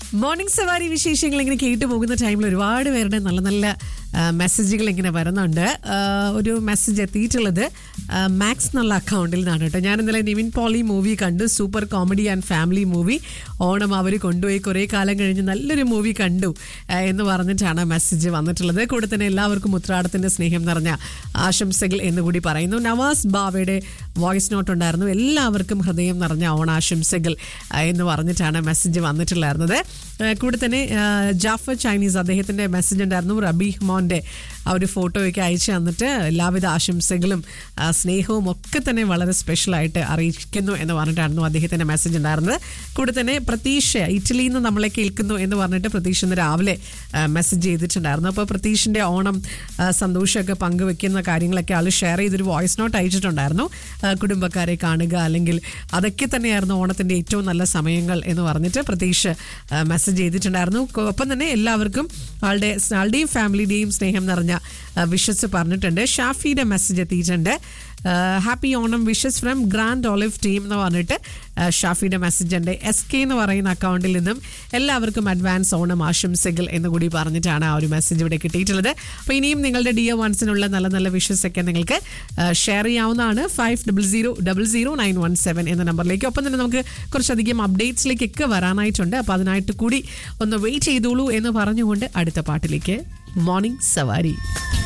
morning സവാരി വിശേഷങ്ങൾ ഇങ്ങനെ കേട്ടു പോകുന്ന ടൈമിൽ ഒരുപാട് പേരുടെ നല്ല നല്ല ആ, മെസ്സേജുകൾ ഇങ്ങനെ വരുന്നുണ്ട് ആ, ഒരു മെസ്സേജ് എത്തിയിട്ടുള്ളത് ആ, മാക്സ് എന്നുള്ള അക്കൗണ്ടിൽ നിന്നാണ് കേട്ടോ ഞാൻ ഇന്നലെ നിവിൻ പോളി മൂവി കണ്ടു super comedy and family movie Onam അവർ കൊണ്ടുപോയി കുറേ കാലം കഴിഞ്ഞ് നല്ലൊരു മൂവി കണ്ടു ആ, എന്ന് പറഞ്ഞിട്ടാണ് മെസ്സേജ് വന്നിട്ടുള്ളത് കൂടെ തന്നെ എല്ലാവർക്കും ഉത്രാടത്തിന്റെ സ്നേഹം നിറഞ്ഞ ആശംസകൾ എന്ന് കൂടി പറയുന്നു നവാസ് ബാവയുടെ വോയിസ് നോട്ട് ഉണ്ടായിരുന്നു എല്ലാവർക്കും ഹൃദയം നിറഞ്ഞ ഓണാശംസകൾ ആ, എന്ന് പറഞ്ഞിട്ടാണ് മെസ്സേജ് വന്നിട്ടുണ്ടായിരുന്നത് ആ, കൂടെ തന്നെ ആ, ജാഫർ ചൈനീസ് അദ്ദേഹത്തിന്റെ മെസ്സേജ് ഉണ്ടായിരുന്നു റബി മോന്റെ ആ ഒരു ഫോട്ടോയൊക്കെ അയച്ചു തന്നിട്ട് എല്ലാവിധ ആശംസകളും ആ, സ്നേഹവും ഒക്കെ തന്നെ വളരെ സ്പെഷ്യലായിട്ട് അറിയിക്കുന്നു എന്ന് പറഞ്ഞിട്ടായിരുന്നു അദ്ദേഹത്തിന്റെ മെസ്സേജ് ഉണ്ടായിരുന്നത് കൂടെ തന്നെ പ്രതീക്ഷ ഇറ്റലിയിൽ നിന്ന് നമ്മളെ കേൾക്കുന്നു എന്ന് പറഞ്ഞിട്ട് പ്രതീക്ഷ ഇന്ന് രാവിലെ മെസ്സേജ് ചെയ്തിട്ടുണ്ടായിരുന്നു അപ്പോൾ പ്രതീഷിന്റെ ഓണം ആ, സന്തോഷമൊക്കെ പങ്കുവെക്കുന്ന കാര്യങ്ങളൊക്കെ ആൾ ഷെയർ ചെയ്തൊരു വോയിസ് നോട്ട് അയച്ചിട്ടുണ്ടായിരുന്നു ആ, കുടുംബക്കാരെ കാണുക അല്ലെങ്കിൽ അതൊക്കെ തന്നെയായിരുന്നു ഓണത്തിന്റെ ഏറ്റവും നല്ല സമയങ്ങൾ എന്ന് പറഞ്ഞിട്ട് പ്രതീഷ് മെസ്സേജ് ചെയ്തിട്ടുണ്ടായിരുന്നു കൊ- ഒപ്പം തന്നെ എല്ലാവർക്കും ആളുടെ ആളുടെയും ഫാമിലിയുടെയും സ്നേഹം നിറഞ്ഞ വിഷസ് പറഞ്ഞിട്ടുണ്ട് ഷാഫിയുടെ മെസ്സേജ് എത്തിയിട്ടുണ്ട് happy Onam wishes from grand olive team എന്ന് പറഞ്ഞിട്ട് ആ, ഷാഫിയുടെ മെസ്സേജ് ഉണ്ട് എസ് കെ എന്ന് പറയുന്ന അക്കൗണ്ടിൽ നിന്നും എല്ലാവർക്കും അഡ്വാൻസ് ഓണം ആശംസകൾ എന്ന് കൂടി പറഞ്ഞിട്ടാണ് ആ ഒരു മെസ്സേജ് ഇവിടെ കിട്ടിയിട്ടുള്ളത് അപ്പോൾ ഇനിയും നിങ്ങളുടെ ഡിയർ വൺസിനുള്ള നല്ല നല്ല വിഷസ് ഒക്കെ നിങ്ങൾക്ക് ഷെയർ ചെയ്യാവുന്നതാണ് five double zero double zero nine one seven എന്ന നമ്പറിലേക്ക് ഒപ്പം തന്നെ നമുക്ക് കുറച്ചധികം അപ്ഡേറ്റ്സിലേക്കൊക്കെ വരാനായിട്ടുണ്ട് അപ്പോൾ അതിനായിട്ട് കൂടി ഒന്ന് വെയിറ്റ് ചെയ്തോളൂ എന്ന് പറഞ്ഞുകൊണ്ട് അടുത്ത പാട്ടിലേക്ക് മോർണിംഗ് സവാരി